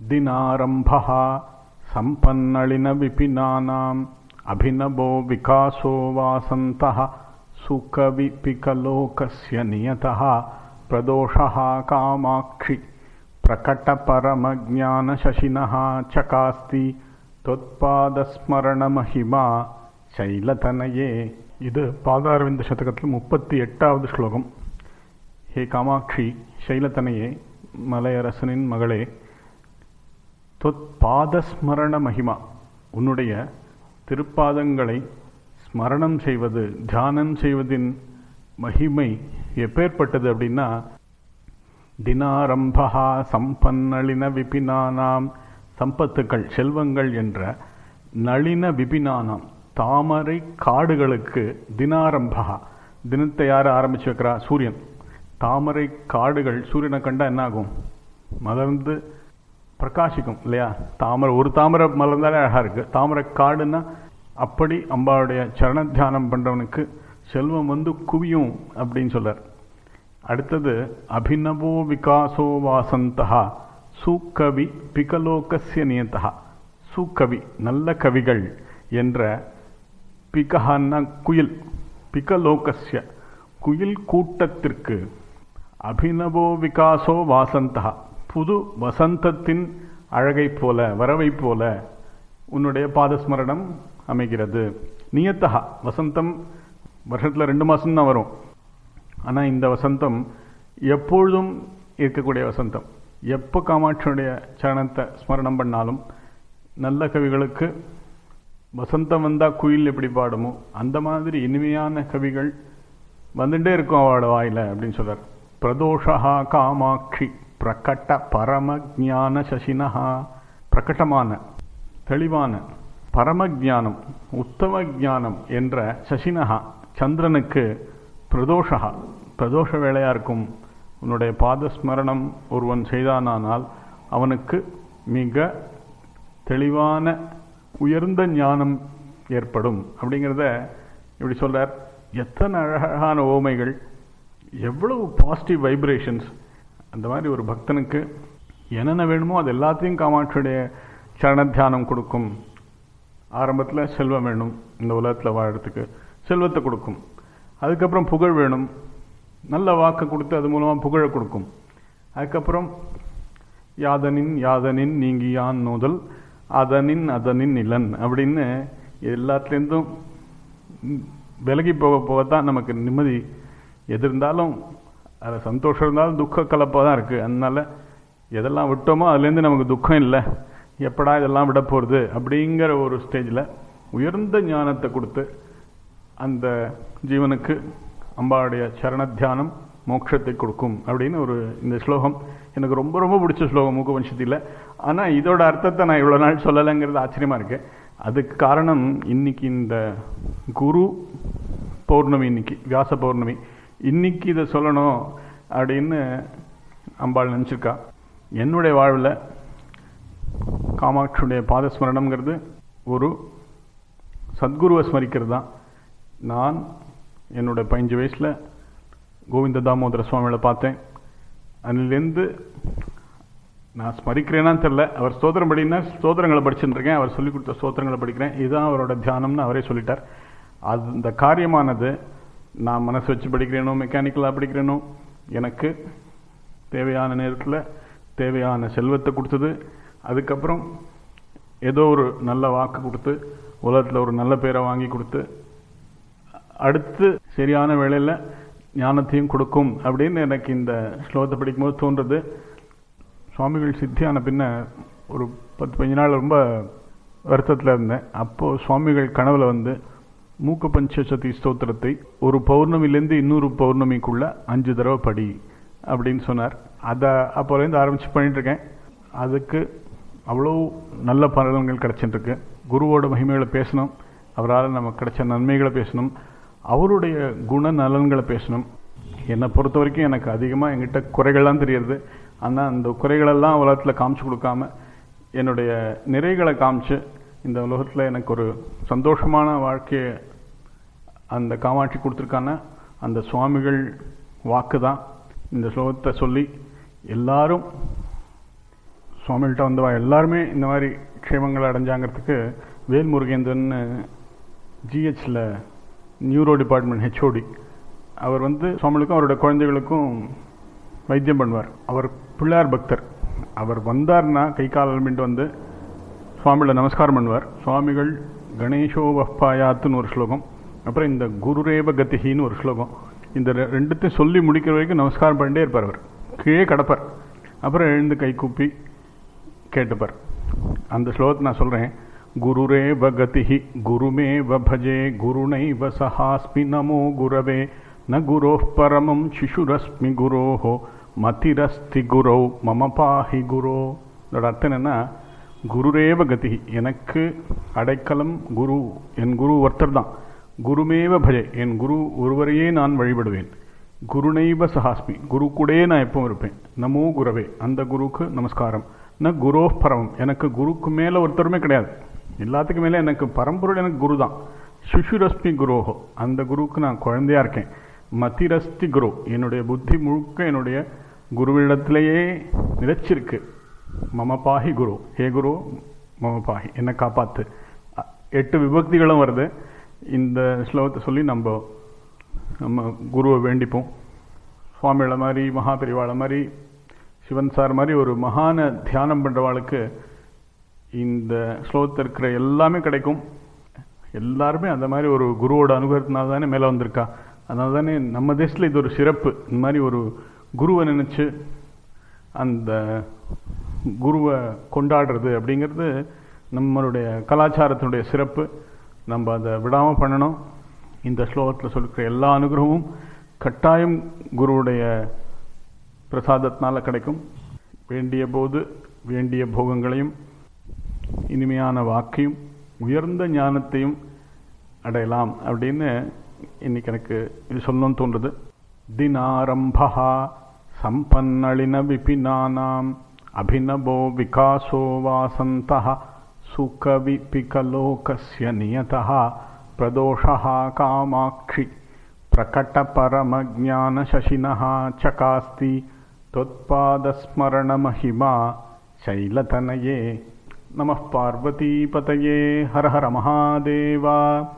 दिनारम्भः सम्पन्नलिनविपिनानाम् अभिनवो विकासो वासन्तः सुकविपिकलोकस्य नियतः प्रदोषः कामाक्षि प्रकटपरमज्ञानशशिनः चकास्ति தொத்பாதஸ்மரணமஹிமா சைலதனையே இது பாதாரவிந்த சதகத்தில் முப்பத்தி எட்டாவது ஸ்லோகம் ஹே காமாட்சி சைலதனையே மலையரசனின் மகளே தொத்பாதஸ்மரண மகிமா உன்னுடைய திருப்பாதங்களை ஸ்மரணம் செய்வது தியானம் செய்வதின் மகிமை எப்பேற்பட்டது அப்படின்னா தினாரம்பா சம்பன்னளின விபினானாம் சம்பத்துக்கள் செல்வங்கள் என்ற நளின விபினானாம் தாமரை காடுகளுக்கு தினாரம்பா தினத்தை யார் ஆரம்பிச்சு வைக்கிறா சூரியன் தாமரை காடுகள் சூரியனை கண்டா என்ன ஆகும் மலர்ந்து பிரகாசிக்கும் இல்லையா தாமரை ஒரு தாமரை மலர்ந்தாலே அழகா இருக்கு தாமரை காடுன்னா அப்படி அம்பாவுடைய சரண தியானம் பண்றவனுக்கு செல்வம் வந்து குவியும் அப்படின்னு சொல்றார் அடுத்தது அபிநவோ விகாசோ வாசந்தா சூக்கவி பிகலோகசிய நியந்தா சூக்கவி நல்ல கவிகள் என்ற பிகஹன்னா குயில் பிகலோகசிய குயில் கூட்டத்திற்கு அபிநவோ விகாசோ வாசந்தா புது வசந்தத்தின் அழகை போல வரவை போல உன்னுடைய பாதஸ்மரணம் அமைகிறது நியத்தகா வசந்தம் வருஷத்தில் ரெண்டு மாதம் தான் வரும் ஆனால் இந்த வசந்தம் எப்பொழுதும் இருக்கக்கூடிய வசந்தம் எப்போ காமாட்சியுடைய சரணத்தை ஸ்மரணம் பண்ணாலும் நல்ல கவிகளுக்கு வசந்தம் வந்தால் குயில் எப்படி பாடுமோ அந்த மாதிரி இனிமையான கவிகள் வந்துட்டே இருக்கும் அவளோட வாயில அப்படின்னு சொல்றார் பிரதோஷா காமாட்சி பிரகட்ட பரம ஜான சசினஹா பிரகட்டமான தெளிவான பரம ஜானம் உத்தம ஜானம் என்ற சசினஹா சந்திரனுக்கு பிரதோஷா பிரதோஷ வேலையா இருக்கும் உன்னுடைய பாதஸ்மரணம் ஒருவன் செய்தானானால் அவனுக்கு மிக தெளிவான உயர்ந்த ஞானம் ஏற்படும் அப்படிங்கிறத இப்படி சொல்றார் எத்தனை அழகான ஓமைகள் எவ்வளவு பாசிட்டிவ் வைப்ரேஷன்ஸ் அந்த மாதிரி ஒரு பக்தனுக்கு என்னென்ன வேணுமோ அது எல்லாத்தையும் காமாட்சியுடைய சரண தியானம் கொடுக்கும் ஆரம்பத்தில் செல்வம் வேணும் இந்த உலகத்தில் வாழறதுக்கு செல்வத்தை கொடுக்கும் அதுக்கப்புறம் புகழ் வேணும் நல்ல வாக்கு கொடுத்து அது மூலமாக புகழை கொடுக்கும் அதுக்கப்புறம் யாதனின் யாதனின் நீங்கியான் நோதல் அதனின் அதனின் நிலன் அப்படின்னு எல்லாத்துலேருந்தும் விலகி போக போக தான் நமக்கு நிம்மதி எது இருந்தாலும் அதில் சந்தோஷம் இருந்தாலும் துக்க கலப்பாக தான் இருக்குது அதனால எதெல்லாம் விட்டோமோ அதுலேருந்து நமக்கு துக்கம் இல்லை எப்படா இதெல்லாம் விட போகிறது அப்படிங்கிற ஒரு ஸ்டேஜில் உயர்ந்த ஞானத்தை கொடுத்து அந்த ஜீவனுக்கு அம்பாவுடைய சரண தியானம் மோட்சத்தை கொடுக்கும் அப்படின்னு ஒரு இந்த ஸ்லோகம் எனக்கு ரொம்ப ரொம்ப பிடிச்ச ஸ்லோகம் மூக்க வம்சத்தில் ஆனால் இதோட அர்த்தத்தை நான் இவ்வளோ நாள் சொல்லலைங்கிறது ஆச்சரியமாக இருக்கு அதுக்கு காரணம் இன்னைக்கு இந்த குரு பௌர்ணமி இன்னைக்கு வியாச பௌர்ணமி இன்னைக்கு இதை சொல்லணும் அப்படின்னு அம்பாள் நினச்சிருக்கா என்னுடைய வாழ்வில் காமாட்சியுடைய பாதஸ்மரணம்ங்கிறது ஒரு சத்குருவை ஸ்மரிக்கிறது தான் நான் என்னோட பதினஞ்சு வயசில் கோவிந்த தாமோதர சுவாமிகளை பார்த்தேன் அதிலேருந்து நான் ஸ்மரிக்கிறேனான்னு தெரில அவர் ஸ்தோத்திரம் படினா ஸ்தோத்திரங்களை படிச்சுட்டு இருக்கேன் அவர் சொல்லிக் கொடுத்த ஸ்தோத்திரங்களை படிக்கிறேன் இதுதான் அவரோட தியானம்னு அவரே சொல்லிட்டார் அது இந்த காரியமானது நான் மனசு வச்சு படிக்கிறேனோ மெக்கானிக்கலாக படிக்கிறேனோ எனக்கு தேவையான நேரத்தில் தேவையான செல்வத்தை கொடுத்தது அதுக்கப்புறம் ஏதோ ஒரு நல்ல வாக்கு கொடுத்து உலகத்தில் ஒரு நல்ல பேரை வாங்கி கொடுத்து அடுத்து சரியான வேளையில் ஞானத்தையும் கொடுக்கும் அப்படின்னு எனக்கு இந்த ஸ்லோகத்தை படிக்கும்போது தோன்றது சுவாமிகள் சித்தியான பின்ன ஒரு பத்து பதினஞ்சு நாள் ரொம்ப வருத்தத்தில் இருந்தேன் அப்போது சுவாமிகள் கனவுல வந்து மூக்க பஞ்சசதி ஸ்தோத்திரத்தை ஒரு பௌர்ணமிலேருந்து இன்னொரு பௌர்ணமிக்குள்ள அஞ்சு தடவை படி அப்படின்னு சொன்னார் அதை அப்போலேருந்து ஆரம்பித்து பண்ணிட்டுருக்கேன் அதுக்கு அவ்வளோ நல்ல பலன்கள் கிடச்சிட்டுருக்கு குருவோட மகிமைகளை பேசணும் அவரால் நமக்கு கிடைச்ச நன்மைகளை பேசணும் அவருடைய குண நலன்களை பேசணும் என்னை பொறுத்த வரைக்கும் எனக்கு அதிகமாக என்கிட்ட குறைகள்லாம் தெரியுது ஆனால் அந்த குறைகளெல்லாம் உலகத்தில் காமிச்சு கொடுக்காம என்னுடைய நிறைகளை காமிச்சு இந்த உலகத்தில் எனக்கு ஒரு சந்தோஷமான வாழ்க்கையை அந்த காமாட்சி கொடுத்துருக்கான அந்த சுவாமிகள் வாக்கு தான் இந்த ஸ்லோகத்தை சொல்லி எல்லாரும் சுவாமிகிட்ட வந்தவா எல்லாருமே இந்த மாதிரி க்ஷேமங்களை அடைஞ்சாங்கிறதுக்கு வேல்முருகேந்திரன் ஜிஹெச்சில் நியூரோ டிபார்ட்மெண்ட் ஹெச்ஓடி அவர் வந்து சுவாமிகளுக்கும் அவரோட குழந்தைகளுக்கும் வைத்தியம் பண்ணுவார் அவர் பிள்ளையார் பக்தர் அவர் வந்தார்னா கை கால் அலம்பிட்டு வந்து சுவாமிகளை நமஸ்காரம் பண்ணுவார் சுவாமிகள் கணேஷோ வப்பாயாத்துன்னு ஒரு ஸ்லோகம் அப்புறம் இந்த குருரேவ கதிகின்னு ஒரு ஸ்லோகம் இந்த ரெ- ரெண்டுத்தையும் சொல்லி முடிக்கிற வரைக்கும் நமஸ்காரம் பண்ணிட்டே இருப்பார் அவர் கீழே கடப்பார் அப்புறம் எழுந்து கை கூப்பி கேட்டுப்பார் அந்த ஸ்லோகத்தை நான் சொல்கிறேன் குருரேவ கதிஹி குருமேவ பஜே குருணைவ சஹாஸ்மி நமோ குரவே ந குரோः பரமம் சிசுரஸ்மி குரோஹோ மதிரஸ்தி குரோ மம பாஹி குரோ இதோட அர்த்தம் என்னன்னா குருரேவ கதிஹி எனக்கு அடைக்கலம் குரு என் குரு ஒருத்தர் தான் குருமேவ பஜே என் குரு ஒருவரையே நான் வழிபடுவேன் குருணைவ சஹாஸ்மி குரு கூடயே நான் எப்பவும் இருப்பேன் நமோ குரவே அந்த குருக்கு நமஸ்காரம் ந குரோ பரமம் எனக்கு குருக்கு மேலே ஒருத்தருமே கிடையாது எல்லாத்துக்கும் மேலே எனக்கு பரம்பொருள் எனக்கு குரு தான் சுஷுரஸ்மி குரோஹோ அந்த குருவுக்கு நான் குழந்தையா இருக்கேன் மதிரஸ்தி குரு என்னுடைய புத்தி முழுக்க என்னுடைய குருவிடத்திலேயே நிலைச்சிருக்கு மம பாஹி குரு ஹே குரு மம பாஹி என்னை காப்பாத்து அ- எட்டு விபக்திகளும் வருது இந்த ஸ்லோகத்தை சொல்லி நம்ம நம்ம குருவை வேண்டிப்போம் சுவாமிகளை மாதிரி மகா பெரிவாளை மாதிரி சிவன் சார் மாதிரி ஒரு மகான தியானம் பண்ணுறவாளுக்கு இந்த ஸ்லோகத்தில் இருக்கிற எல்லாமே கிடைக்கும் எல்லாருமே அந்த மாதிரி ஒரு குருவோட அனுகிரகத்தினால தானே மேலே வந்திருக்கா அதனால தானே நம்ம தேசத்தில் இது ஒரு சிறப்பு இந்த மாதிரி ஒரு குருவை நினச்சி அந்த குருவை கொண்டாடுறது அப்படிங்கிறது நம்மளுடைய கலாச்சாரத்தினுடைய சிறப்பு நம்ம அதை விடாமல் பண்ணணும் இந்த ஸ்லோகத்தில் சொல்லிக்கிற எல்லா அனுகிரகமும் கட்டாயம் குருவுடைய பிரசாதத்தினால கிடைக்கும் வேண்டிய போது வேண்டிய போகங்களையும் இனிமையான வாக்கையும் உயர்ந்த ஞானத்தையும் அடையலாம் அப்படின்னு இன்னைக்கு எனக்கு இது சொல்லணும்னு தோன்றுது தினாரம்பா சம்பன்னளின விபினானாம் அபிநவோ விகாசோ வாசந்த சுகவிபிகலோகஸ்ய நியதः பிரதோஷः காமாட்சி प्रकटपरमज्ञानशशिनः चकास्ति त्वत्पादस्मरणमहिमा शैलतनये नमः पार्वतीपतये हर हर महादेव